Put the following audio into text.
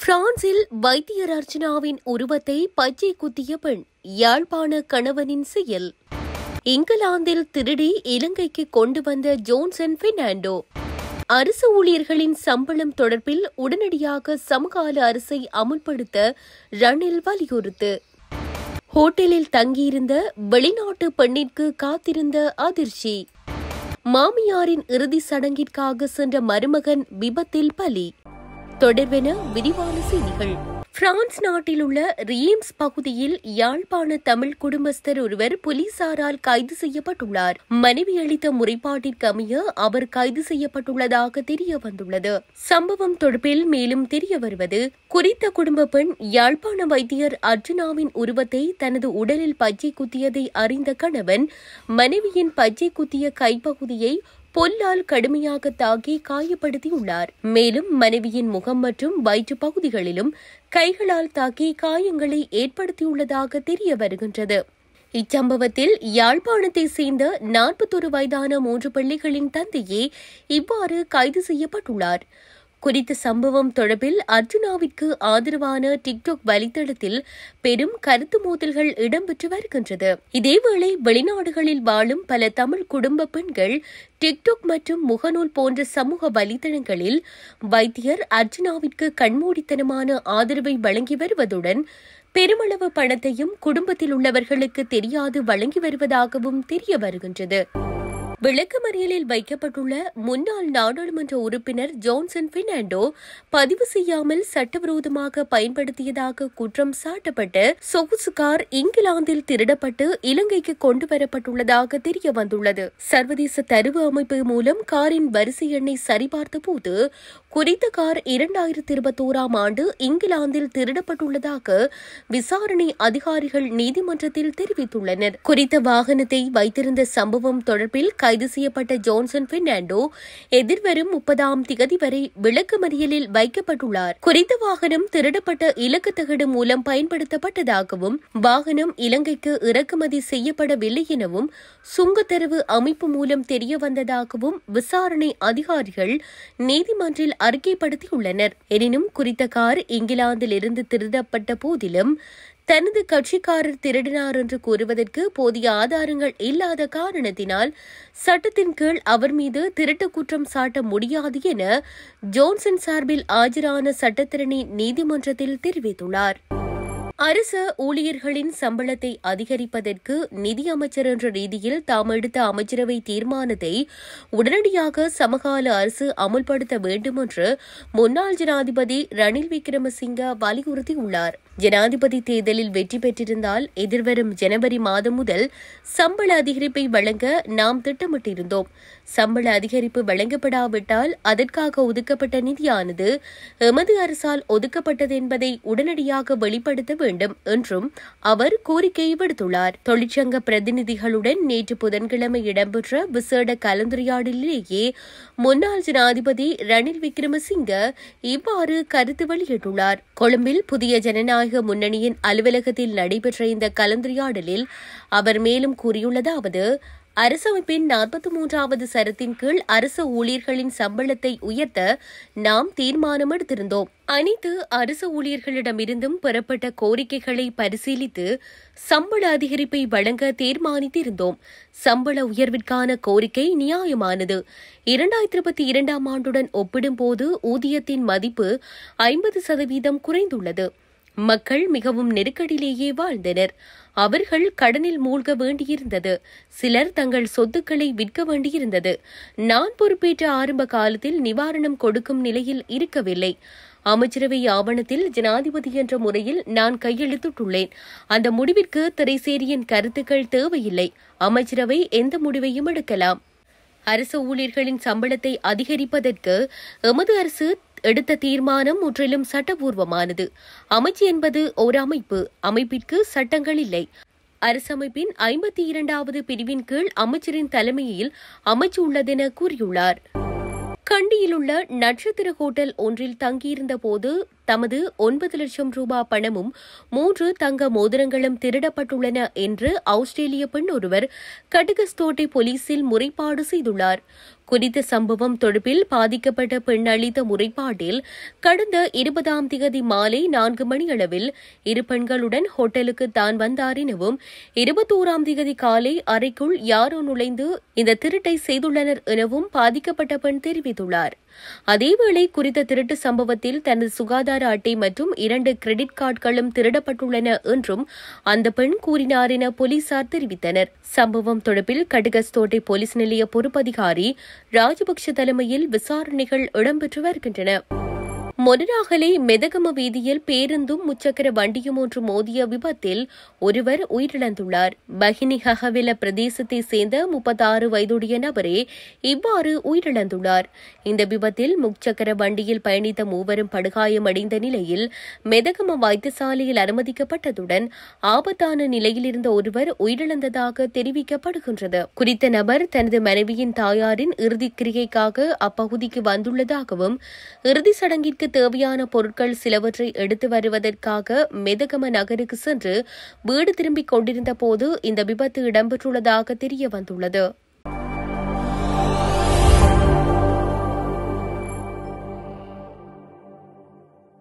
பிரான்சில் வைத்தியர் அர்ச்சனாவின் உருவத்தை பச்சை குத்திய பெண் யாழ்ப்பாண கணவனின் செயல் இங்கிலாந்தில் திருடி இலங்கைக்கு கொண்டு வந்த ஜோன்சன் பெர்னாண்டோ அரசு ஊழியர்களின் சம்பளம் தொடர்பில் உடனடியாக சமகால அரசை அமுல்படுத்த ரணில் வலியுறுத்து ஹோட்டலில் தங்கியிருந்த வெளிநாட்டு பெண்ணிற்கு காத்திருந்த அதிர்ச்சி மாமியாரின் இறுதிச் சடங்கிற்காக சென்ற மருமகன் விபத்தில் பலி தொடர்வென விரிவான செய்திகள் பிரான்ஸ் நாட்டில் உள்ள ரீம்ஸ் பகுதியில் யாழ்ப்பாண தமிழ் குடும்பஸ்தர் ஒருவர் போலீசாரால் கைது செய்யப்பட்டுள்ளார் மனைவி அளித்த முறைப்பாட்டிற்கு அமைய அவர் கைது செய்யப்பட்டுள்ளதாக தெரிய வந்துள்ளது சம்பவம் தொடர்பில் மேலும் தெரிய வருவது குறித்த குடும்ப பெண் யாழ்ப்பாண வைத்தியர் அர்ஜுனாவின் உருவத்தை தனது உடலில் பச்சை குத்தியதை அறிந்த கணவன் மனைவியின் பச்சை குத்திய கைப்பகுதியை பொல்லால் கடுமையாக தாக்கி காயப்படுத்தியுள்ளார் மேலும் மனைவியின் முகம் மற்றும் வயிற்று பகுதிகளிலும் கைகளால் தாக்கி காயங்களை ஏற்படுத்தியுள்ளதாக தெரிய வருகின்றது இச்சம்பவத்தில் யாழ்ப்பாணத்தை சேர்ந்த நாற்பத்தொரு வயதான மூன்று பிள்ளைகளின் தந்தையே இவ்வாறு கைது செய்யப்பட்டுள்ளார் குறித்த சம்பவம் தொடர்பில் அர்ஜுனாவிற்கு ஆதரவான டிக்டாக் வலைத்தளத்தில் பெரும் கருத்து மோதல்கள் இடம்பெற்று வருகின்றது இதேவேளை வெளிநாடுகளில் வாழும் பல தமிழ் குடும்ப பெண்கள் டிக்டாக் மற்றும் முகநூல் போன்ற சமூக வலைதளங்களில் வைத்தியர் அர்ஜுனாவிற்கு கண்மூடித்தனமான ஆதரவை வழங்கி வருவதுடன் பெருமளவு பணத்தையும் குடும்பத்தில் உள்ளவர்களுக்கு தெரியாது வழங்கி வருவதாகவும் தெரிய வருகின்றது விளக்கமறியலில் வைக்கப்பட்டுள்ள முன்னாள் நாடாளுமன்ற உறுப்பினர் ஜோன்சன் பெர்னாண்டோ பதிவு செய்யாமல் சட்டவிரோதமாக பயன்படுத்தியதாக குற்றம் சாட்டப்பட்ட சொகுசு கார் இங்கிலாந்தில் திருடப்பட்டு இலங்கைக்கு கொண்டு வரப்பட்டுள்ளதாக தெரிய வந்துள்ளது சர்வதேச தருவு அமைப்பு மூலம் காரின் வரிசை எண்ணை சரிபார்த்த போது குறித்த கார் இரண்டாயிரத்தி இருபத்தோராம் ஆண்டு இங்கிலாந்தில் திருடப்பட்டுள்ளதாக விசாரணை அதிகாரிகள் நீதிமன்றத்தில் தெரிவித்துள்ளனர் குறித்த வாகனத்தை வைத்திருந்த சம்பவம் தொடர்பில் கைது செய்யப்பட்ட ஜோன்சன் பெர்னாண்டோ எதிர்வரும் முப்பதாம் திகதி வரை விளக்கமறியலில் வைக்கப்பட்டுள்ளார் குறித்த வாகனம் திருடப்பட்ட இலக்கு தகடு மூலம் பயன்படுத்தப்பட்டதாகவும் வாகனம் இலங்கைக்கு இறக்குமதி செய்யப்படவில்லை எனவும் சுங்கத்தரவு அமைப்பு மூலம் தெரிய வந்ததாகவும் விசாரணை அதிகாரிகள் நீதிமன்றில் அறிக்கைப்படுத்தியுள்ளனர் எனினும் குறித்த கார் இங்கிலாந்தில் இருந்து திருடப்பட்ட போதிலும் தனது கட்சிக்காரர் திருடினார் என்று கூறுவதற்கு போதிய ஆதாரங்கள் இல்லாத காரணத்தினால் சட்டத்தின் கீழ் அவர் மீது திருட்டு குற்றம் சாட்ட முடியாது என ஜோன்சன் சார்பில் ஆஜரான சட்டத்திரணி நீதிமன்றத்தில் தெரிவித்துள்ளார் அரசு ஊழியர்களின் சம்பளத்தை அதிகரிப்பதற்கு நிதி அமைச்சர் என்ற ரீதியில் தாம் எடுத்த அமைச்சரவை தீர்மானத்தை உடனடியாக சமகால அரசு அமுல்படுத்த வேண்டும் என்று முன்னாள் ஜனாதிபதி ரணில் விக்ரமசிங்க வலியுறுத்தியுள்ளார் ஜனாதிபதி தேர்தலில் வெற்றி பெற்றிருந்தால் எதிர்வரும் ஜனவரி மாதம் முதல் சம்பள அதிகரிப்பை வழங்க நாம் திட்டமிட்டிருந்தோம் சம்பள அதிகரிப்பு வழங்கப்படாவிட்டால் அதற்காக ஒதுக்கப்பட்ட நிதியானது எமது அரசால் ஒதுக்கப்பட்டது என்பதை உடனடியாக வெளிப்படுத்த வேண்டும் என்றும் அவர் கோரிக்கை விடுத்துள்ளார் தொழிற்சங்க பிரதிநிதிகளுடன் நேற்று புதன்கிழமை இடம்பெற்ற விசேட கலந்துரையாடலிலேயே முன்னாள் ஜனாதிபதி ரணில் விக்ரமசிங்க இவ்வாறு கருத்து வெளியிட்டுள்ளார் கொழும்பில் புதிய ஜனநாயக முன்னணியின் அலுவலகத்தில் நடைபெற்ற இந்த கலந்துரையாடலில் அவர் மேலும் கூறியுள்ளதாவது அரசமைப்பின் நாற்பத்தி மூன்றாவது சரத்தின் கீழ் அரசு ஊழியர்களின் சம்பளத்தை உயர்த்த நாம் தீர்மானம் எடுத்திருந்தோம் அனைத்து அரசு ஊழியர்களிடமிருந்தும் பெறப்பட்ட கோரிக்கைகளை பரிசீலித்து சம்பள அதிகரிப்பை வழங்க தீர்மானித்திருந்தோம் சம்பள உயர்விற்கான கோரிக்கை நியாயமானது இரண்டாயிரத்தி இருபத்தி இரண்டாம் ஆண்டுடன் ஒப்பிடும்போது ஊதியத்தின் மதிப்பு ஐம்பது சதவீதம் குறைந்துள்ளது மக்கள் மிகவும் நெருக்கடியிலேயே வாழ்ந்தனர் அவர்கள் கடனில் மூழ்க வேண்டியிருந்தது சிலர் தங்கள் சொத்துக்களை விற்க வேண்டியிருந்தது நான் பொறுப்பேற்ற ஆரம்ப காலத்தில் நிவாரணம் கொடுக்கும் நிலையில் இருக்கவில்லை அமைச்சரவை ஆவணத்தில் ஜனாதிபதி என்ற முறையில் நான் கையெழுத்திட்டுள்ளேன் அந்த முடிவிற்கு திரைசேரியின் கருத்துக்கள் தேவையில்லை அமைச்சரவை எந்த முடிவையும் எடுக்கலாம் அரசு ஊழியர்களின் சம்பளத்தை அதிகரிப்பதற்கு எமது அரசு எடுத்த தீர்மானம் முற்றிலும் சட்டபூர்வமானது அமைச்சு என்பது ஒரு அமைப்பு அமைப்பிற்கு சட்டங்கள் இல்லை அரசமைப்பின் ஐம்பத்தி இரண்டாவது பிரிவின் கீழ் அமைச்சரின் தலைமையில் அமைச்சு உள்ளதென கூறியுள்ளார் கண்டியில் உள்ள நட்சத்திர ஹோட்டல் ஒன்றில் தங்கியிருந்த போது தமது ஒன்பது லட்சம் ரூபாய் பணமும் மூன்று தங்க மோதிரங்களும் திருடப்பட்டுள்ளன என்று ஆஸ்திரேலிய பெண் ஒருவர் கடுகஸ்தோட்டை போலீசில் முறைப்பாடு செய்துள்ளார் குறித்த சம்பவம் தொடர்பில் பாதிக்கப்பட்ட பெண் அளித்த முறைப்பாட்டில் கடந்த இருபதாம் திகதி மாலை நான்கு மணியளவில் இரு பெண்களுடன் ஹோட்டலுக்கு தான் வந்தார் எனவும் இருபத்தோராம் திகதி காலை அறைக்குள் யாரோ நுழைந்து இந்த திருட்டை செய்துள்ளனர் எனவும் பாதிக்கப்பட்ட பெண் தெரிவித்துள்ளார் அதேவேளை குறித்த திருட்டு சம்பவத்தில் தனது சுகாதார அட்டை மற்றும் இரண்டு கிரெடிட் கார்டுகளும் திருடப்பட்டுள்ளன என்றும் அந்த பெண் கூறினார் என போலீசார் தெரிவித்தனர் சம்பவம் தொடர்பில் கடுகஸ்தோட்டை போலீஸ் நிலைய பொறுப்பதிகாரி ராஜபக்ஷ தலைமையில் விசாரணைகள் இடம்பெற்று வருகின்றன மொனராகலை மெதகம வீதியில் பேருந்தும் முச்சக்கர வண்டியும் ஒன்று மோதிய விபத்தில் ஒருவர் உயிரிழந்துள்ளார் பஹினி ஹஹவில பிரதேசத்தை சேர்ந்த முப்பத்தாறு வயதுடைய நபரே இவ்வாறு உயிரிழந்துள்ளார் இந்த விபத்தில் முச்சக்கர வண்டியில் பயணித்த மூவரும் படுகாயமடைந்த நிலையில் மெதகம வைத்தியசாலையில் அனுமதிக்கப்பட்டதுடன் ஆபத்தான நிலையில் இருந்த ஒருவர் உயிரிழந்ததாக தெரிவிக்கப்படுகின்றது குறித்த நபர் தனது மனைவியின் தாயாரின் இறுதிக் கிரிகைக்காக அப்பகுதிக்கு வந்துள்ளதாகவும் இறுதி சடங்கிற்கு தேவையான பொருட்கள் சிலவற்றை எடுத்து வருவதற்காக மெதகம நகருக்கு சென்று வீடு திரும்பிக் கொண்டிருந்த போது இந்த விபத்து இடம்பெற்றுள்ளதாக தெரிய வந்துள்ளது